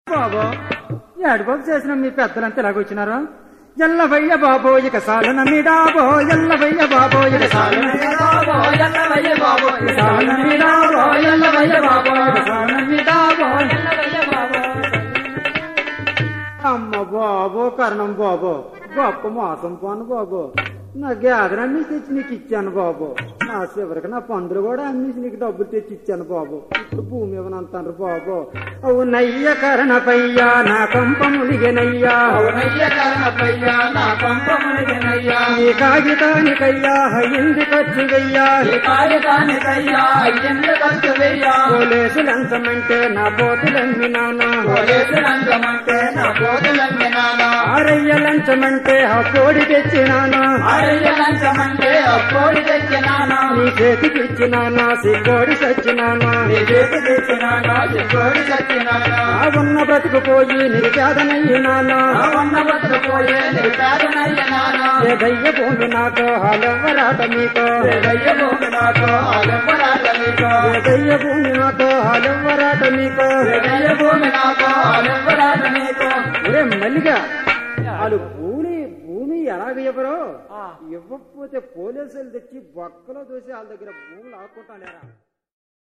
బాబో ఏడుబాబు చేసిన మీ పెద్దలంతా ఎలాగొచ్చినారు ఎల్లవయ్య బాబో ఇక సాలు నమ్మిడాబో ఎల్లవయ్య బాబో ఇక సాలు నమ్మిడాబో ఎల్లవయ్య బాబో ఇక సాలు నమ్మిడాబో ఎల్లవయ్య బాబో ఇక సాలు నమ్మిడాబో ఎల్లవయ్య బాబో అమ్మ బాబో కరణం బాబో గొప్ప మోసం పోను బాబు నా గ్యాదర్ అమ్మేసి తెచ్చి నీకు ఇచ్చాను బాబు నా చివరికి నా పందులు కూడా అమ్మేసి నీకు డబ్బులు తెచ్చి ఇచ్చాను బాబు ఇప్పుడు భూమి ఇవ్వనంటారు బాబు అవునయ్య కరణపయ్యా నా కంప మునిగెనయ్యా ఈ కాగితానికయ్యా అయ్యింది ఖర్చు వెయ్యా పోలీసు లంచమంటే నా పోతులమ్మినానా ఆరయ్య లంచమంటే ఆ కోడి తెచ్చినానా నీ చేతికి ఇచ్చినానా సిగ్గోడి సచ్చినానా ఆ ఉన్న బ్రతుకు పోయి నిరుపేదనయ్యినానా ఏదయ్య భూమి నాకో హాలెవ్వరాట మీకో ఏదయ్య భూమి నాకో హాలెవ్వరాట మీకో ఒరే మల్లిగా వాళ్ళు భూమి భూమి ఎలాగ ఇవ్వరో ఇవ్వకపోతే పోలీసులు తెచ్చి బొక్కలో దూసి వాళ్ళ దగ్గర భూములు ఆకుంటానేరా